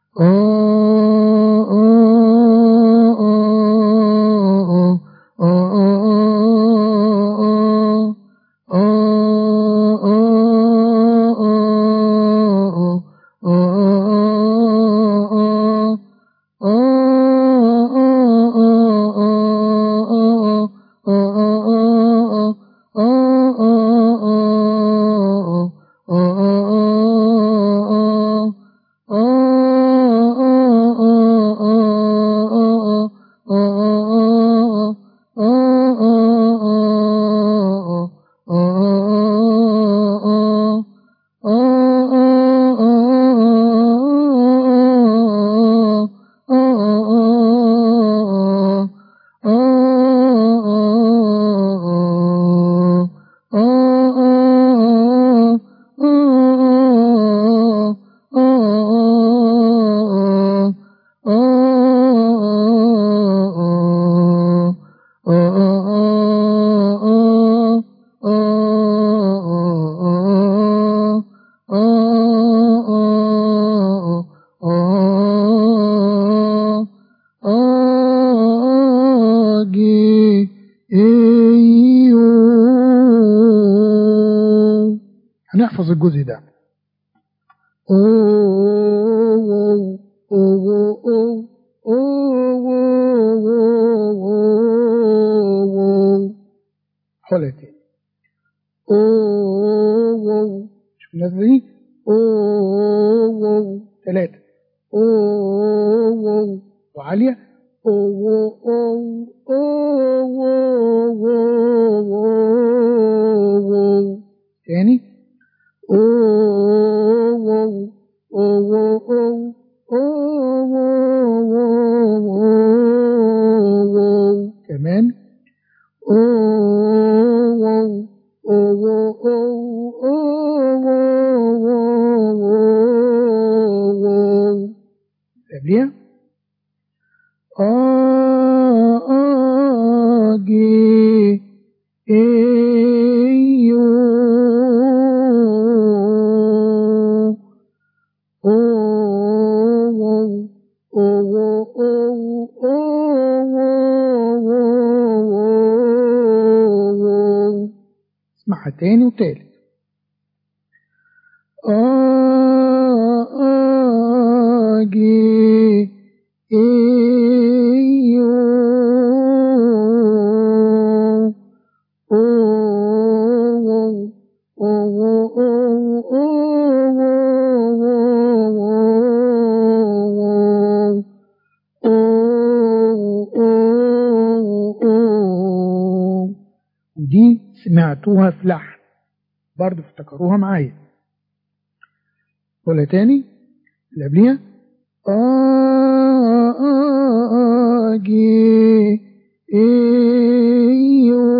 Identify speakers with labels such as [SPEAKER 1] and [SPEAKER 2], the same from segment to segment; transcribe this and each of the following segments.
[SPEAKER 1] هنحفظ الجزء ده حولها تاني شوف النازله دي ثلاثة وعالية تاني كمان قبليها آجي إيو اسمعها تاني وتالت آجي إيو ودي سمعتوها في لحن برضه افتكروها معايا ولا تاني اللي قبليها آجي إيو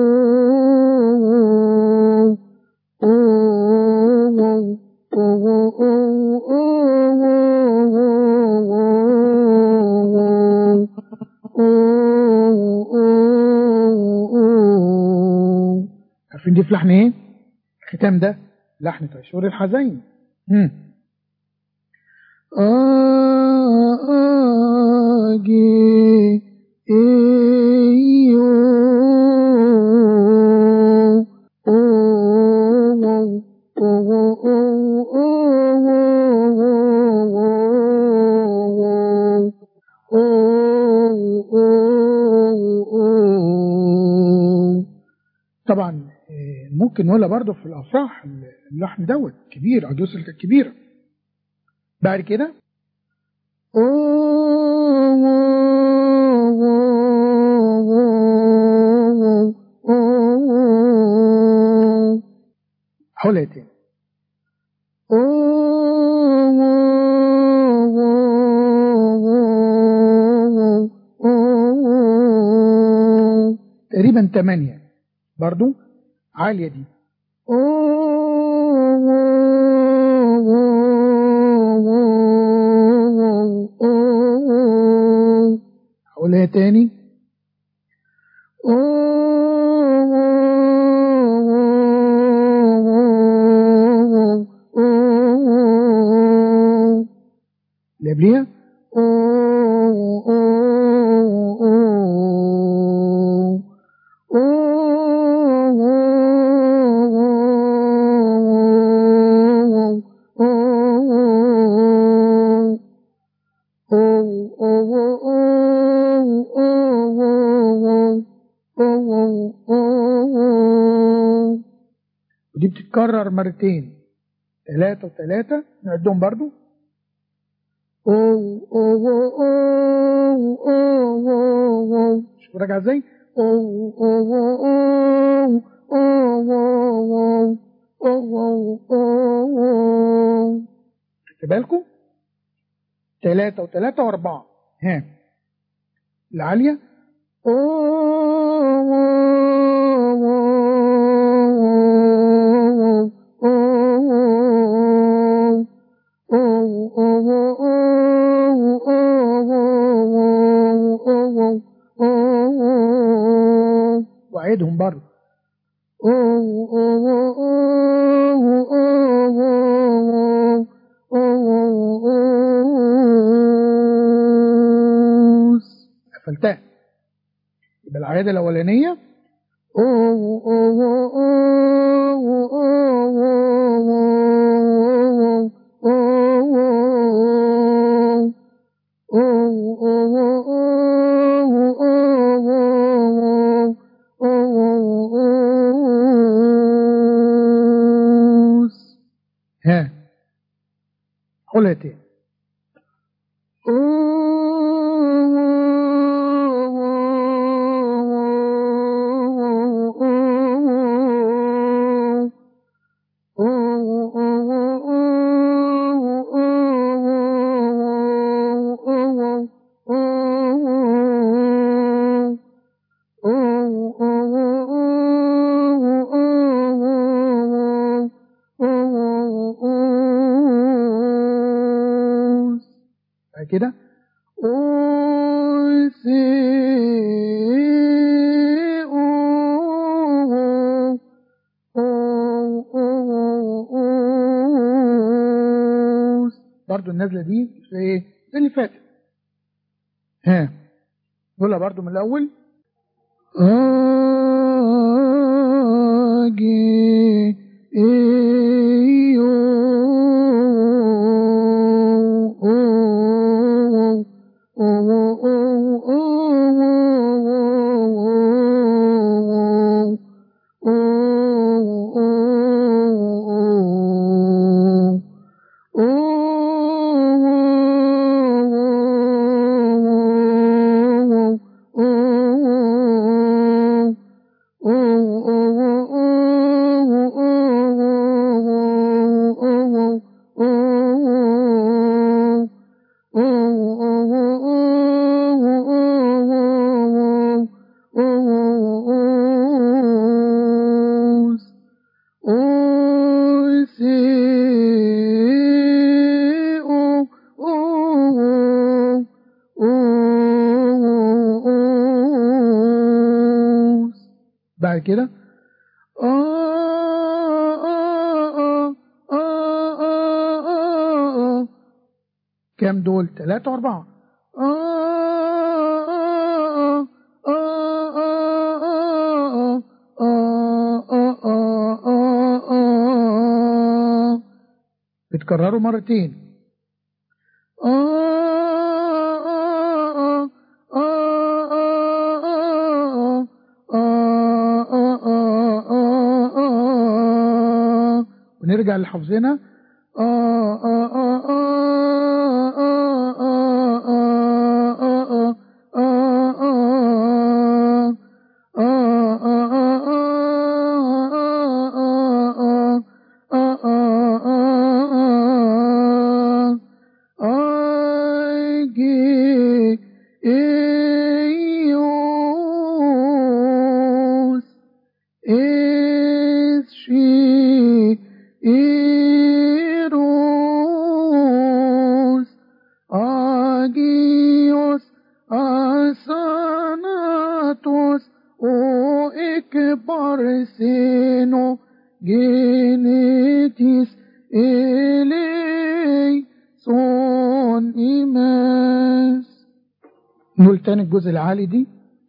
[SPEAKER 1] عارفين دي في لحن ايه؟ الختام ده لحن تيشور الحزين مم. آجي إيو طبعا آه، ممكن ولا برضه في الافراح اللحن دوت كبير ادوس الكبيره بعد كده حولها تاني تقريبا تمانية برضو عالية دي حولها تاني اللي قبليها ودي بتتكرر مرتين ثلاثة وثلاثة نعدهم برضو أو أو أو أو أو شوف راجع ازاي أو أو أو أو أو أو أو أو خدت بالكم ثلاثة وثلاثة وأربعة ها العالية وعيدهم برضه قفلتها يبقى العيادة الأولانية ها قولها تاني بعد كده برضو النزلة دي زي ايه زي اللي فاتت ها نقولها برضو من الأول آجي إيو بعد كده كام دول ثلاثة وأربعة بتكرروا مرتين ونرجع لحفظنا Agios asanatos o ekbarseno genetis elei son imen نقول تاني الجزء العالي دي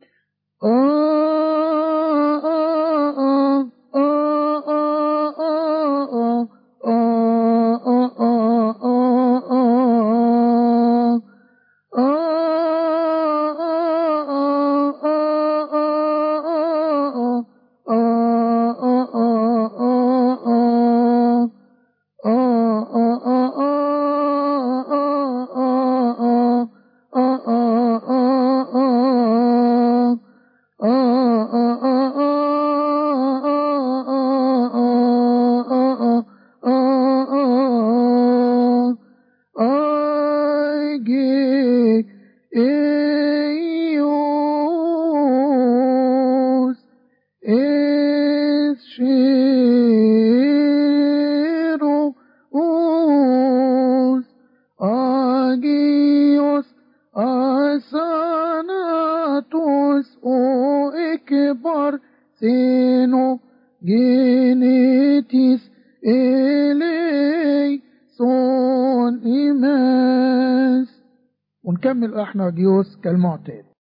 [SPEAKER 1] genetis eleison imes ونكمل احنا جيوس كالمعتاد